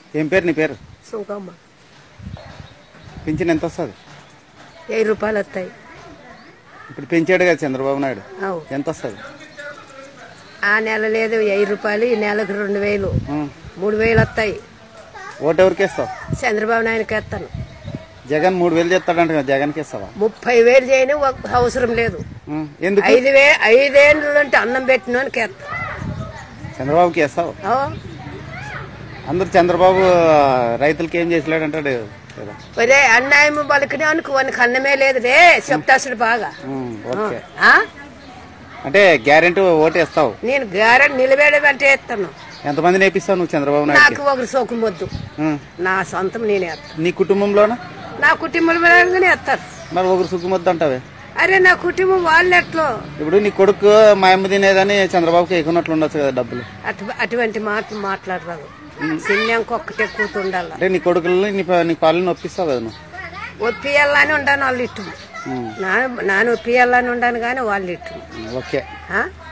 ఏం పేరు నీ పేరు సుంకమ్మ పింఛన్ ఎంత వస్తుంది వెయ్యి రూపాయలు వస్తాయి ఇప్పుడు పెంచాడు కదా చంద్రబాబు నాయుడు అవు ఎంత వస్తుంది ఆ నెల లేదు వెయ్యి రూపాయలు ఈ నెలకు రెండు వేలు మూడు వేలు వస్తాయి ఓటు ఎవరికి ఇస్తావు చంద్రబాబు నాయుడుకి వేస్తాను జగన్ మూడు వేలు చేస్తాడంట కదా జగన్కి ఇస్తావా ముప్పై వేలు చేయని ఒక అవసరం లేదు ఉం. ఎందుకు ఐదు వే ఐదేళ్ళు అంటే అన్నం పెట్టినోనికి వేస్తాను చంద్రబాబుకి ఇస్తావు అవు. అందరు చంద్రబాబు రైతులకి ఏం చేసలేడంటాడు కదా ఒరే అన్యాయం పలికినోనికి వానికి అన్నమే లేదు రే చెప్తాసుడు బాగా ఉం, ఓకే ఆ? అంటే గ్యారెంటీ ఓటు ఇస్తావు నేను గారెంట్ నిలబెడమంటే వేస్తాను ఎంతమంది నేపిస్తావు నువ్వు చంద్రబాబు నాయుడు నాకు ఒకరు సోకు మొద్దు నా సొంతం నేనే వేస్తాను నీ కుటుంబంలోన నా కుటుంబంలోనే వేస్తారు మరి ఒకరు సుఖమొద్దు అంటావే అరే నా కుటుంబం వాళ్ళు ఎట్లో ఇప్పుడు నీ కొడుకు మా అమ్మ తినేదని చంద్రబాబుకి ఎక్కున్నట్లు ఉండొచ్చు కదా డబ్బులు అటు అటువంటి మాటలు మాట్లాడరాదు సిన్నంకి ఒక్కటే కూతుండాల అంటే నీ కొడుకులని నీ ప- నీ పాలని ఒప్పిస్తావు కదా నువ్వు ఒప్పియాలని ఉండాను వాళ్ళు ఇట్టు ఉం. నాన్న నాన్న ఒప్పియాలని ఉండాను కానీ వాళ్ళు ఇట్టు ఓకే ఆ?